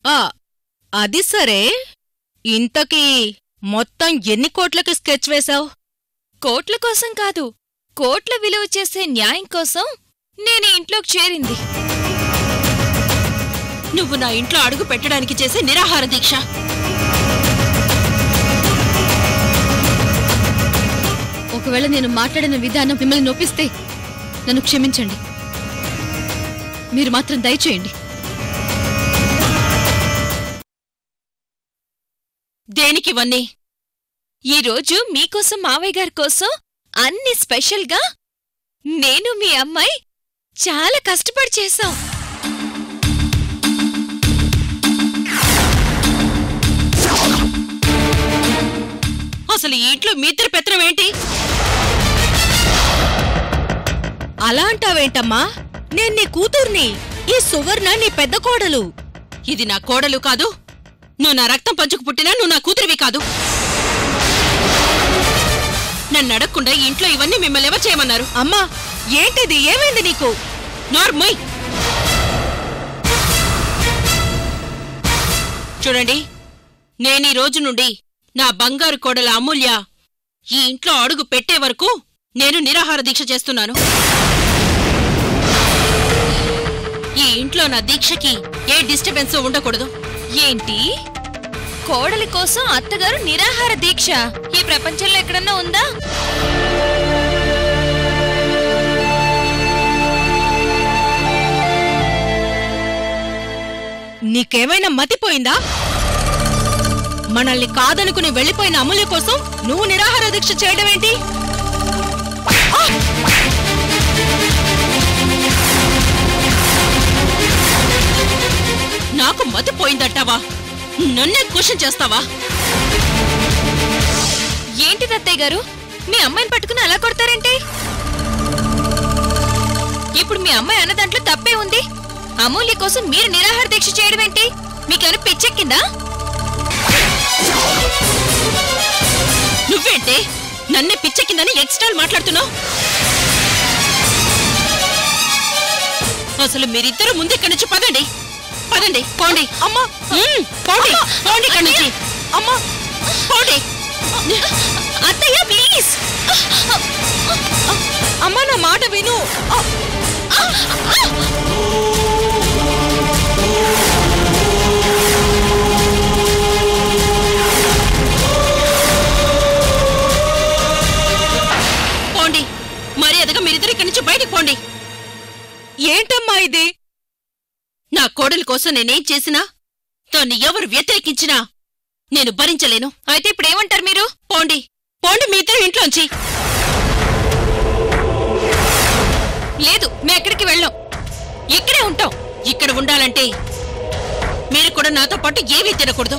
ఆ అది సరే ఇంతకీ మొత్తం ఎన్ని కోట్లకి స్కెచ్ వేశావు కోట్ల కోసం కాదు కోట్ల విలువ చేసే న్యాయం కోసం నేను ఈ ఇంట్లోకి చేరింది నువ్వు నా ఇంట్లో అడుగు పెట్టడానికి చేసే నిరాహార దీక్ష ఒకవేళ నేను మాట్లాడిన విధానం మిమ్మల్ని నొప్పిస్తే నన్ను క్షమించండి మీరు మాత్రం దయచేయండి దేనికివన్నీ ఈరోజు మీకోసం మావయ్య గారి కోసం అన్ని స్పెషల్గా నేను మీ అమ్మాయి చాలా కష్టపడి చేశాం అసలు ఈ ఇంట్లో మీ ఇద్దరి పెత్తనం ఏంటి అలా అంటావేంటమ్మా నేను నీ కూతుర్ని ఈ సువర్ణ నీ పెద్ద కోడలు ఇది నా కోడలు కాదు నువ్వు నా రక్తం పంచుకు పుట్టినా నువ్వు నా కూతురివి కాదు నన్ను అడగకుండా ఈ ఇంట్లో ఇవన్నీ మిమ్మల్ని ఎవరు చేయమన్నారు అమ్మా ఏంటిది ఏమైంది నీకు నార్మల్ చూడండి నేను ఈ రోజు నుండి నా బంగారు కోడల అమూల్య ఈ ఇంట్లో అడుగు పెట్టే వరకు నేను నిరాహార దీక్ష చేస్తున్నాను ఈ ఇంట్లో నా దీక్షకి ఏ డిస్టర్బెన్స్ ఉండకూడదు ఏంటి కోడలి కోసం అత్తగారు నిరాహార దీక్ష ఈ ప్రపంచంలో ఎక్కడన్నా ఉందా నీకేమైనా మతిపోయిందా మనల్ని కాదనుకుని వెళ్ళిపోయిన అమూల్య కోసం నువ్వు నిరాహార దీక్ష చేయడమేంటి నాకు మతి పోయిందంటావా నన్నే క్వశ్చన్ చేస్తావా ఏంటి అత్తయ్య గారు మీ అమ్మాయిని పట్టుకుని అలా కొడతారేంటి ఇప్పుడు మీ అమ్మాయి అన్న దాంట్లో తప్పే ఉంది అమూల్య కోసం మీరు నిరాహార దీక్ష చేయడం ఏంటి మీకేమైనా పిచ్చెక్కిందా నువ్వేంటే నన్నే పిచ్చెక్కిందని ఎక్స్ట్రాలు మాట్లాడుతున్నావు అసలు మీరిద్దరూ ముందు ఇక్కడి నుంచి పదండి పదండి పోండి అమ్మా ఉమ్, పోండి పోండి ఇక్కడి నుంచి అమ్మా పోండి అత్తయ్య ప్లీజ్ అమ్మా నా మాట విను పోండి మర్యాదగా మీరిద్దరు ఇక్కడి నుంచి బయటికి పోండి ఏంటమ్మా ఇది నా కోడలి కోసం నేనేం చేసినా దాన్ని ఎవరు వ్యతిరేకించినా నేను భరించలేను అయితే ఇప్పుడు ఏమంటారు మీరు పోండి పోండి మీ ఇద్దరు ఇంట్లోంచి లేదు మేము ఎక్కడికి వెళ్ళాం ఇక్కడే ఉంటాం ఇక్కడ ఉండాలంటే మీరు కూడా నాతో పాటు ఏమీ తినకూడదు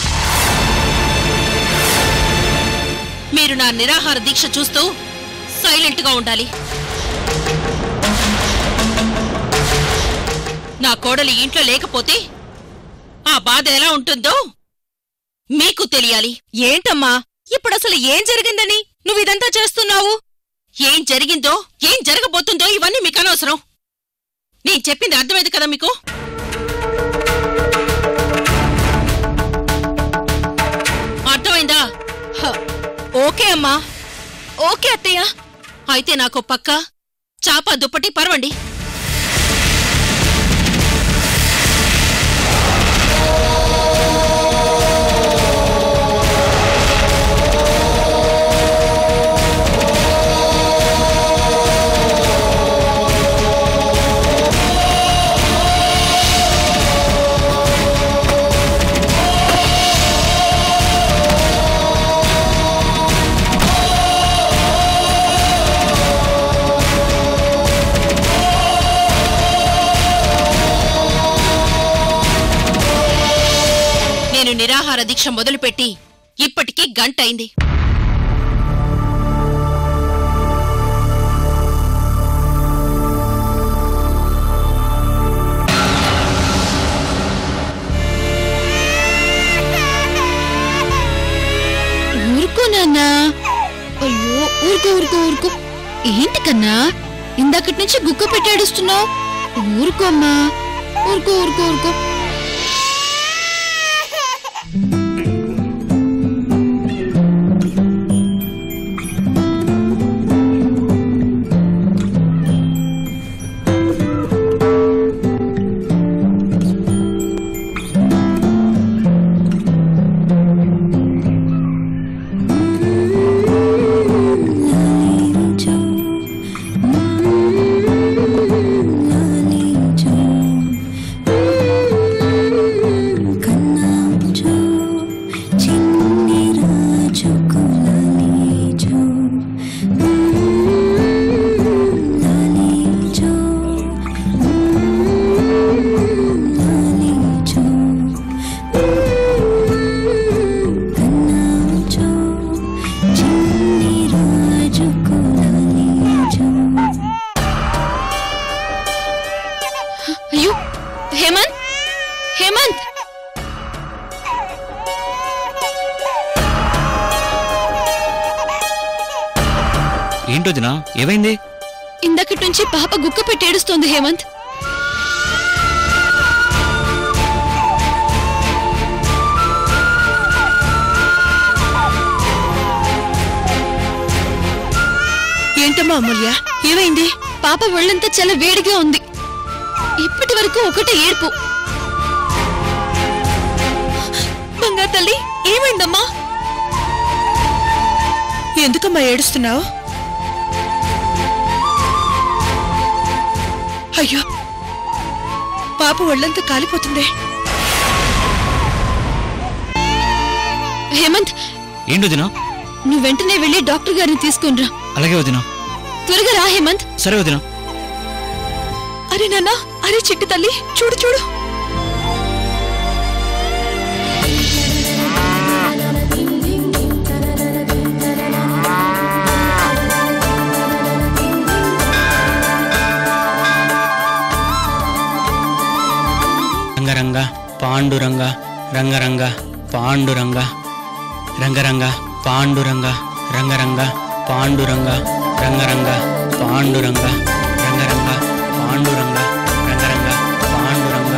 మీరు నా నిరాహార దీక్ష చూస్తూ సైలెంట్గా ఉండాలి నా కోడలి ఇంట్లో లేకపోతే ఆ బాధ ఎలా ఉంటుందో మీకు తెలియాలి ఏంటమ్మా ఇప్పుడు అసలు ఏం జరిగిందని నువ్వు ఇదంతా చేస్తున్నావు ఏం జరిగిందో ఏం జరగబోతుందో ఇవన్నీ మీకు అనవసరం నేను చెప్పింది అర్థమైంది కదా మీకు అర్థమైందా హ, ఓకే అమ్మా ఓకే అత్తయ్య అయితే నాకు పక్క చాప దుప్పటి పరవండి నేను నిరాహార దీక్ష మొదలుపెట్టి ఇప్పటికీ గంట అయింది ఊరుకో నాన్నా అయ్యో ఊరుకో ఊరుకో ఊరుకో ఏంటి కన్నా ఇందాకటి నుంచి గుక్క పెట్టాడుస్తున్నావు ఊరుకో అమ్మా ఊరుకో ఊరుకో ఊరుకో హేమంత్ ఏంటొదినా ఏమైంది ఇందక్కడి నుంచి పాప గుక్క పెట్టి ఏడుస్తోంది హేమంత్ ఏంటమ్మా అమూల్య ఏమైంది పాప ఒళ్ళంతా చాలా వేడిగా ఉంది ఇప్పటి వరకు ఒకటే ఏడుపు బంగారు తల్లి ఏమైందమ్మా ఎందుకమ్మా ఏడుస్తున్నావు అయ్యో పాప ఒళ్ళంతా కాలిపోతుందే హేమంత్ ఏంటొదినా నువ్వు వెంటనే వెళ్ళి డాక్టర్ గారిని తీసుకునిరా అలాగే వదినా త్వరగా రా హేమంత్ సరే వదినా అరే నాన్న అరే చిట్టి తల్లి చూడు చూడు రంగరంగ పాండురంగ రంగరంగ పాండురంగ రంగరంగ పాండురంగ రంగరంగ పాండురంగ రంగరంగ పాండురంగ రంగరంగ పాండురంగ రంగరంగ పాండురంగ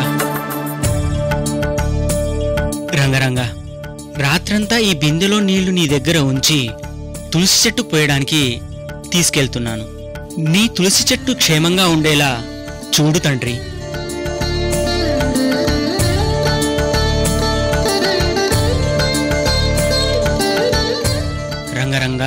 రంగరంగ రాత్రంతా ఈ బిందెలో నీళ్లు నీ దగ్గర ఉంచి తులసి చెట్టు పోయడానికి తీసుకెళ్తున్నాను నీ తులసి చెట్టు క్షేమంగా ఉండేలా చూడు తండ్రి రంగరంగ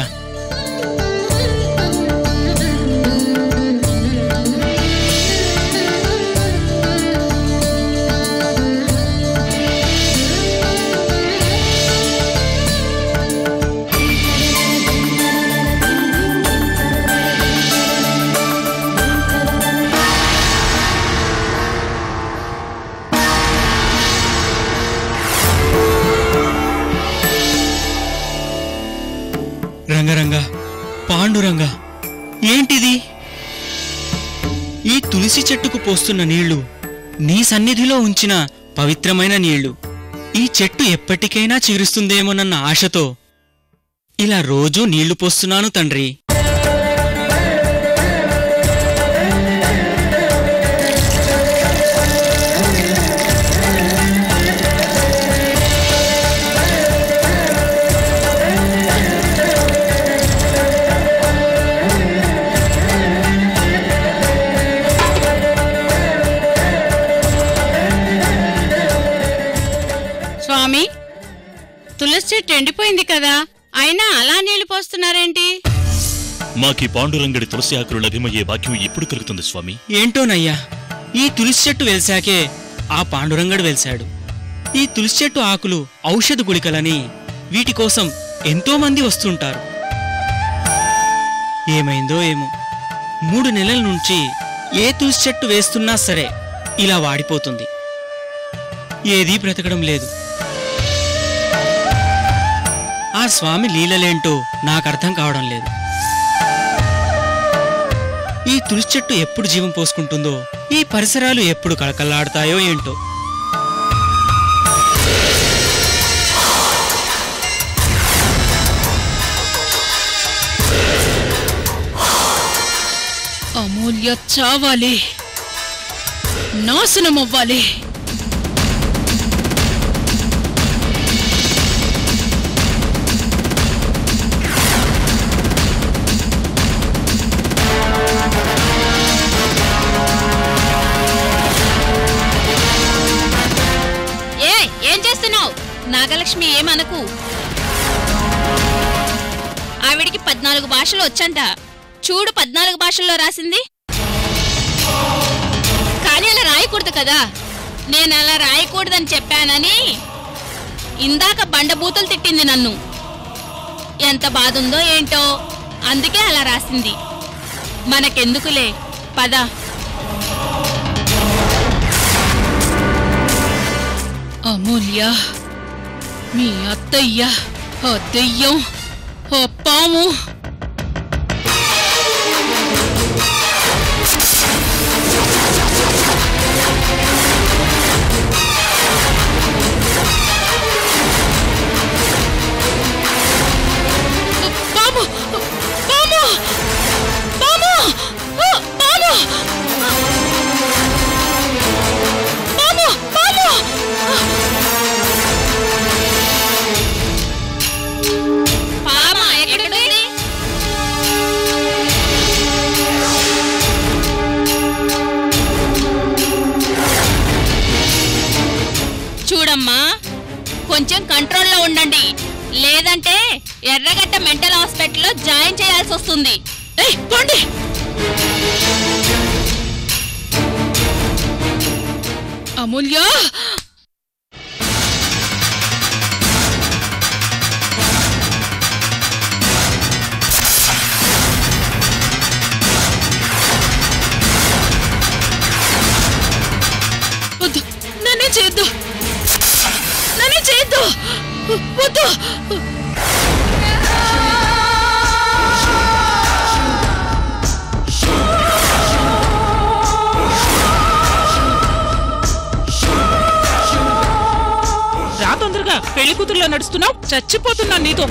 రంగరంగ పాండురంగ ఏంటిది ఈ తులసి చెట్టుకు పోస్తున్న నీళ్లు నీ సన్నిధిలో ఉంచిన పవిత్రమైన నీళ్లు ఈ చెట్టు ఎప్పటికైనా చిగురిస్తుందేమోనన్న ఆశతో ఇలా రోజూ నీళ్లు పోస్తున్నాను తండ్రి స్వామి తులసి చెట్టు ఎండిపోయింది కదా అయినా అలా నీళ్లు పోస్తున్నారేంటి మాకీ పాండురంగడి తులసి ఆకులు లభ్యమయ్యే భాగ్యం ఎప్పుడు కలుగుతుంది స్వామి ఏంటోనయ్యా ఈ తులసి చెట్టు వెలిసాకే ఆ పాండురంగడు వెలిశాడు ఈ తులసి చెట్టు ఆకులు ఔషధ గుళికలని వీటి కోసం ఎంతో మంది వస్తుంటారు ఏమైందో ఏమో మూడు నెలల నుంచి ఏ తులసి చెట్టు వేస్తున్నా సరే ఇలా వాడిపోతుంది ఏదీ బ్రతకడం లేదు ఆ స్వామి లీలలేంటో నాకు అర్థం కావడం లేదు ఈ తులసి చెట్టు ఎప్పుడు జీవం పోసుకుంటుందో ఈ పరిసరాలు ఎప్పుడు కళకళలాడతాయో ఏంటో అమూల్య చావాలి నాశనం అవ్వాలి ఏ ఏం చేస్తున్నావు నాగలక్ష్మి ఏమనకు ఆవిడికి పద్నాలుగు భాషలు వచ్చంట చూడు పద్నాలుగు భాషల్లో రాసింది కానీ అలా రాయకూడదు కదా నేను అలా రాయకూడదని చెప్పానని ఇందాక బండబూతులు తిట్టింది నన్ను ఎంత బాధ ఉందో ఏంటో అందుకే అలా రాసింది మనకెందుకులే పద అమూల్య మీ అత్తయ్య ఆ దెయ్యం ఆ పాము చూడమ్మా కొంచెం కంట్రోల్లో ఉండండి లేదంటే ఎర్రగడ్డ మెంటల్ హాస్పిటల్లో జాయిన్ చేయాల్సి వస్తుంది ఏయ్ పోండి అమూల్య వద్దు నన్నే చేయొద్దు నన్నే చేయొద్దు వద్దు రా తొందరగా పెళ్లి కూతురులో నడుస్తున్నావు చచ్చిపోతున్నా నీతో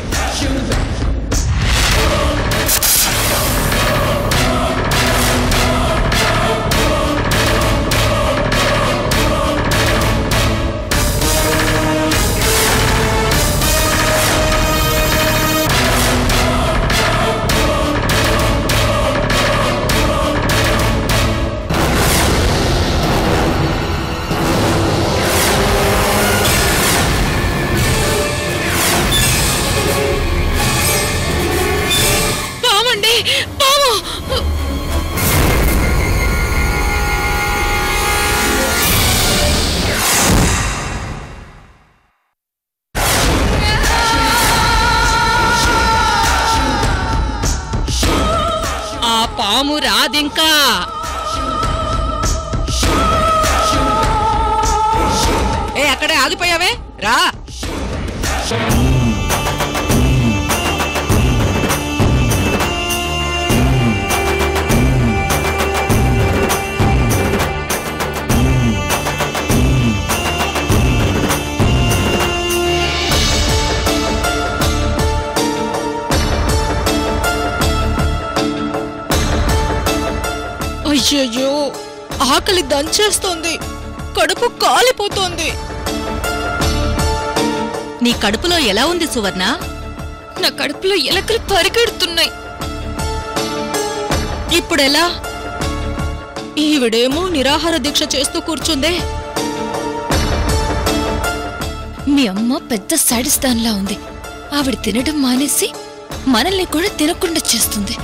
పావండి పావు ఆ పాము రాదింకా ఏ అక్కడే ఆగిపోయావే రా అయ్యయ్యో ఆకలి దంచేస్తోంది కడుపు కాలిపోతోంది నీ కడుపులో ఎలా ఉంది సువర్ణ నా కడుపులో ఎలకలు పరిగెడుతున్నాయి ఇప్పుడెలా ఈవిడేమో నిరాహార దీక్ష చేస్తూ కూర్చుందే మీ అమ్మ పెద్ద సాడిస్తాన్లా ఉంది ఆవిడ తినడం మానేసి మనల్ని కూడా తినకుండా చేస్తుంది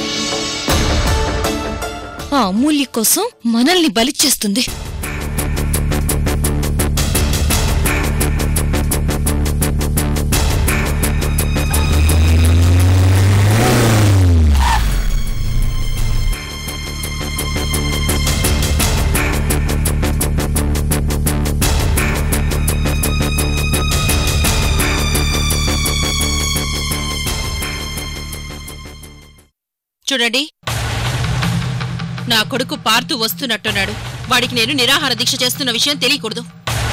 ఆ అమూల్య కోసం మనల్ని బలి చేస్తుంది చూడండి నా కొడుకు పార్తు వస్తున్నట్టున్నాడు వాడికి నేను నిరాహార దీక్ష చేస్తున్న విషయం తెలియకూడదు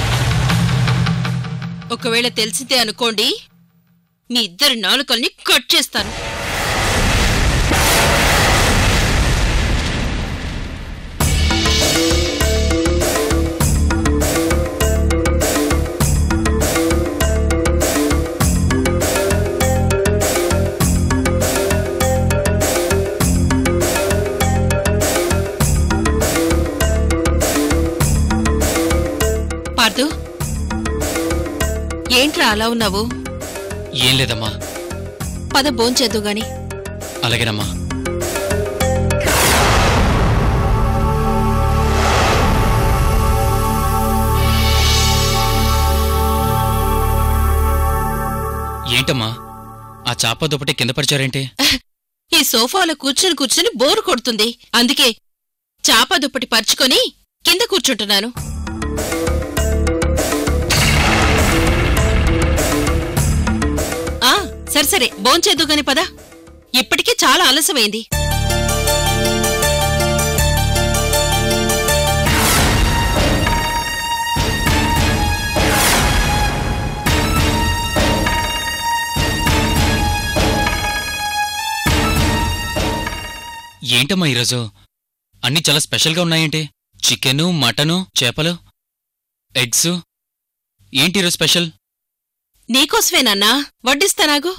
ఒకవేళ తెలిసిందే అనుకోండి మీ ఇద్దరి నాలుకల్ని కట్ చేస్తాను పార్థు ఏంట్రా అలా ఉన్నావు ఏం లేదమ్మా పద భోంచేద్దు గాని అలాగేనమ్మా ఏంటమ్మా ఆ చాప దుప్పటి కింద పరిచారేంటి ఈ సోఫాలో కూర్చుని కూర్చుని బోరు కొడుతుంది అందుకే చాప దుప్పటి పరుచుకొని కింద కూర్చుంటున్నాను ఆ సరే సరే భోంచేద్దు గాని పద ఇప్పటికే చాలా ఆలస్యమైంది ఏంటమ్మా ఈరోజు అన్నీ చాలా స్పెషల్గా ఉన్నాయేంటి చికెను మటను చేపలు ఎగ్స్ ఏంటి ఈరోజు స్పెషల్ నీకోసమేనన్నా వడ్డిస్తానాగు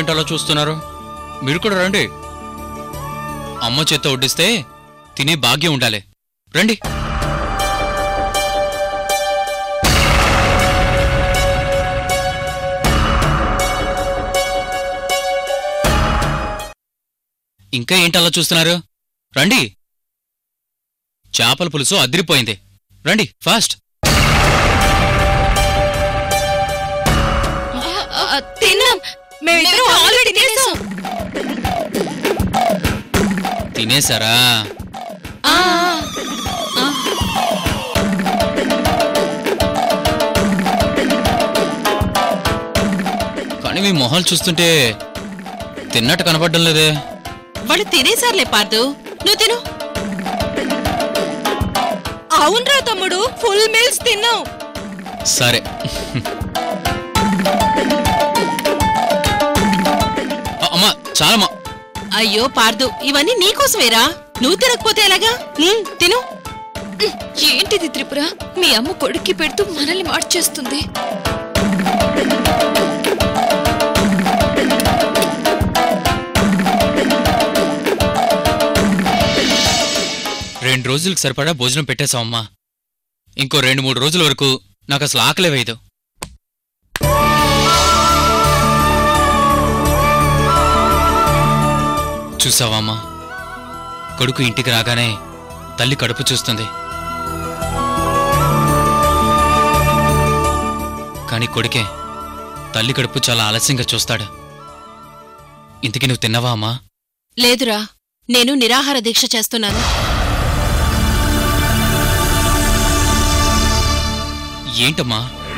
ఏంటలా చూస్తున్నారు మీరు కూడా రండి అమ్మ చేత్తో వడ్డిస్తే తినే భాగ్యం ఉండాలి రండి ఇంకా ఏంటలా చూస్తున్నారు రండి చేపల పులుసు అదిరిపోయింది రండి ఫాస్ట్ తిన్నాం మేమిద్దరం ఆల్రెడీ తినేసాం తినేశారా కానీ మీ మొహాలు చూస్తుంటే తిన్నట్టు కనపడడం లేదే వాళ్ళు తినేసారులే పార్దు నువ్వు తిను అవునరా తమ్ముడు ఫుల్ మీల్స్ తిన్నాం సరే అ- అమ్మా చాలమ్మా అయ్యో పార్దు ఇవన్నీ నీకోసమేరా నువ్వు తినకపోతే ఎలాగా ఉమ్, తిను ఏంటిది త్రిపుర మీ అమ్మ కొడుక్కి పెడుతూ మనల్ని మార్చేస్తుంది రెండు రోజులకు సరిపడా భోజనం పెట్టేశావమ్మా ఇంకో రెండు మూడు రోజుల వరకు నాకు అసలు ఆకలే వేయదు చూసావా అమ్మా కొడుకు ఇంటికి రాగానే తల్లి కడుపు చూస్తుంది కానీ కొడుకే తల్లి కడుపు చాలా ఆలస్యంగా చూస్తాడు ఇంతకీ నువ్వు తిన్నావా అమ్మా లేదురా నేను నిరాహార దీక్ష చేస్తున్నాను ఏంటమ్మా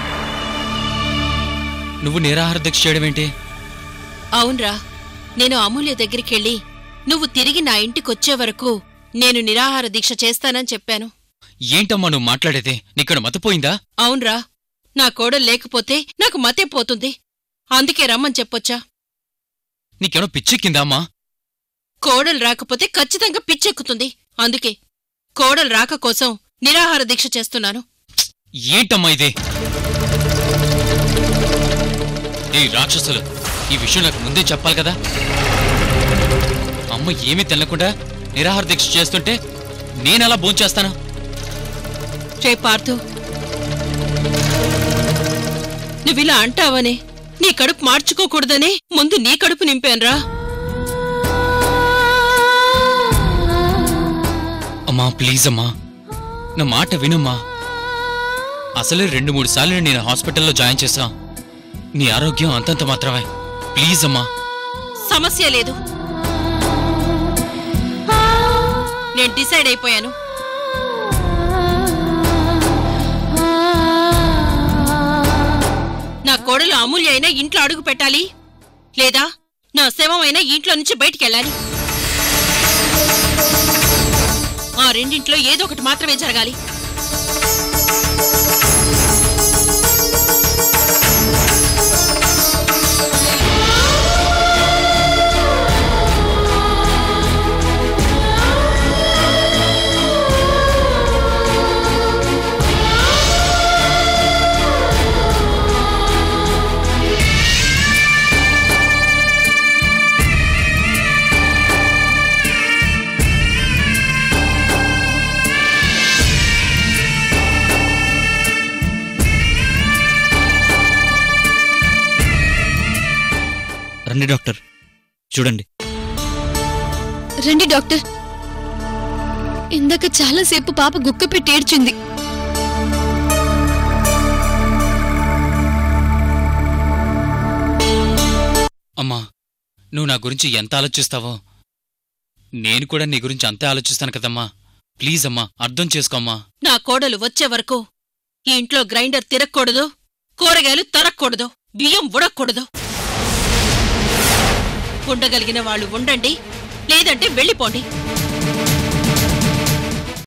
నువ్వు నిరాహార దీక్ష చేయడం ఏంటి అవునరా నేను అమూల్య దగ్గరికెళ్ళి నువ్వు తిరిగి నా ఇంటికొచ్చే వరకు నేను నిరాహార దీక్ష చేస్తానని చెప్పాను ఏంటమ్మా నువ్వు మాట్లాడేది నీక్కడ మతపోయిందా అవునరా నా కోడలు లేకపోతే నాకు మతే పోతుంది అందుకే రమ్మని చెప్పొచ్చా నీకేమో పిచ్చెక్కిందా అమ్మా కోడలు రాకపోతే ఖచ్చితంగా పిచ్చెక్కుతుంది అందుకే కోడలు రాక కోసం నిరాహార దీక్ష చేస్తున్నాను ఏంటమ్మా ఇది ఏ రాక్షసులు ఈ విషయం నాకు ముందే చెప్పాలి కదా అమ్మ ఏమీ తినకుండా నిరాహార దీక్ష చేస్తుంటే నేనెలా భోంచేస్తాను రే పార్థు నువ్విలా అంటావనే నీ కడుపు మార్చుకోకూడదనే ముందు నీ కడుపు నింపానురా అమ్మా ప్లీజ్ అమ్మా నా మాట వినమ్మా అసలే రెండు మూడు సార్లు నేను హాస్పిటల్లో జాయిన్ చేశా నీ ఆరోగ్యం అంతంత మాత్రమే ప్లీజ్ అమ్మా సమస్య లేదు నేను డిసైడ్ అయిపోయాను నా కోడలు అమూల్య అయినా ఇంట్లో అడుగు పెట్టాలి లేదా నా శవం అయినా ఇంట్లో నుంచి బయటికెళ్ళాలి ఆ రెండింట్లో ఏదో ఒకటి మాత్రమే జరగాలి రండి డాక్టర్ చూడండి రండి డాక్టర్ ఇందాక చాలాసేపు పాప గుక్క పెట్టి ఏడ్చింది అమ్మా నువ్వు నా గురించి ఎంత ఆలోచిస్తావో నేను కూడా నీ గురించి అంతే ఆలోచిస్తాను కదమ్మా ప్లీజ్ అమ్మా అర్థం చేసుకోమ్మా నా కోడలు వచ్చే వరకు ఈ ఇంట్లో గ్రైండర్ తిరగకూడదు కూరగాయలు తరగకూడదు బియ్యం ఉడకూడదు ఉండగలిగిన వాళ్ళు ఉండండి లేదంటే వెళ్ళిపోండి